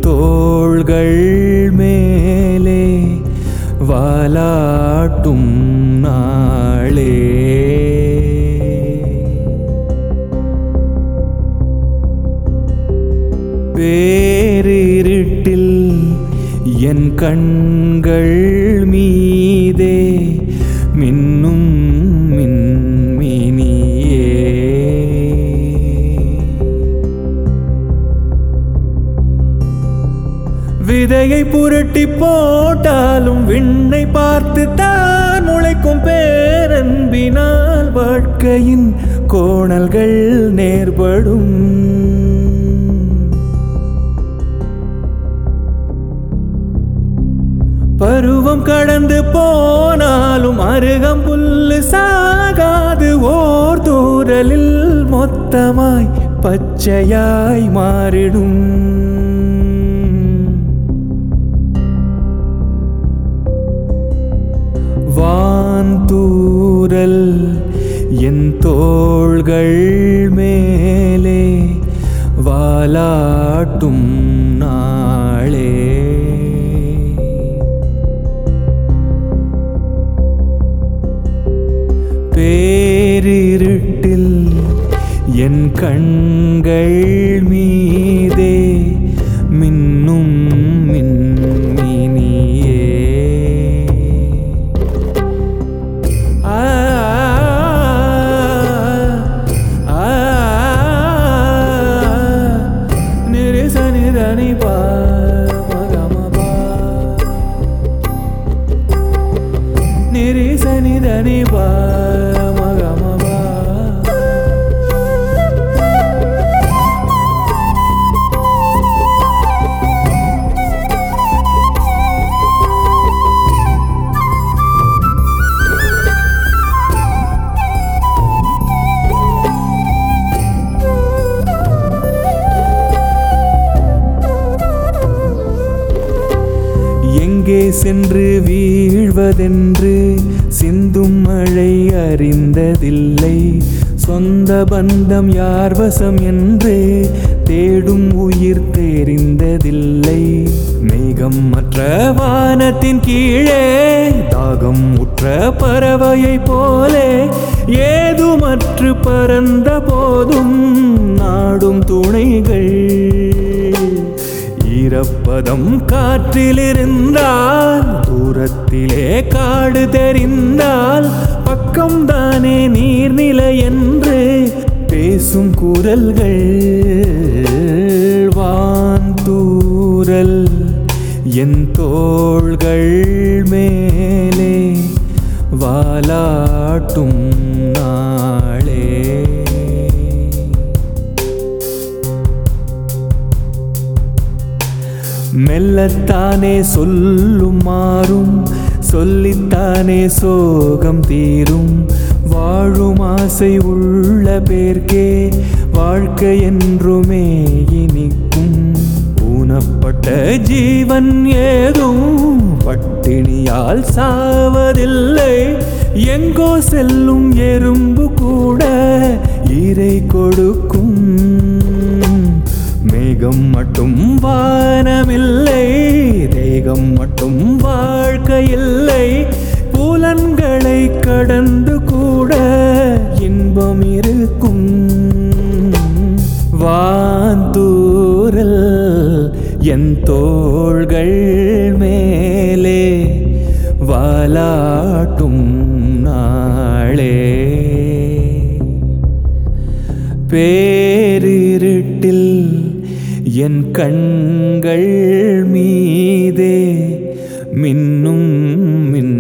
தோள்கள் மேலே வாலாட்டும் நாளே பேரிருட்டில் என் கண்கள் மீதே மின்னும் மின்மினியே விதையை புரட்டி போட்டாலும் விண்ணை பார்த்து தான் முளைக்கும் பேரன்பினால் வாழ்க்கையின் கோணல்கள் நேர்படும் பருவம் கடந்து போனாலும் அருகம் புல்லு சாகாது ஓர் தூரலில் மொத்தமாய் பச்சையாய் மாறிடும் வான்தூரல் என் தோள்கள் மேலே வாலாட்டும் நாளே பேரிருட்டில் என் கண்கள் மீதே மின்னும் மின்மினியே ஆ ஆ நிரிச நிதனி பா மகம பா நிரிச நிதனி பா மகம பா எங்கே சென்று வீழ்வதென்று சிந்தும் மழை அறிந்ததில்லை சொந்த பந்தம் யார் வசம் என்று தேடும் உயிர் தெரிந்ததில்லை மேகம் மற்ற வானத்தின் கீழே தாகம் உற்ற பறவையைப் போலே ஏதுமற்று பறந்த போதும் நாடும் துணைகள் ஈரப்பதம் காற்றில் இருந்தால் தூரத்திலே காடு தெரிந்தால் பக்கம்தானே நீர்நிலை என்று பேசும் குரல்கள் வான்தூரல் என் தோள்கள் மேலே வாலாட்டும் நாளே மெல்லத்தானே சொல்லும் மாறும் சொல்லித்தானே சோகம் தீரும் வாழும் ஆசை உள்ள பேர்க்கே வாழ்க்கை என்றுமே இனிக்கும் ஊனப்பட்ட ஜீவன் ஏதும் பட்டினியால் சாவதில்லை எங்கோ செல்லும் எறும்பு கூட இறை கொடுக்கும் மேகம் மட்டும் வானமில்லை தேகம் மட்டும் வாழ்க்கையில்லை புலன்களை கடந்து கூட இன்பம் இருக்கும் வாந்தூரல் என் தோள்கள் மேலே வாலாட்டும் நாளே பேரிருட்டில் என் கண்கள் மீதே மின்னும் மின்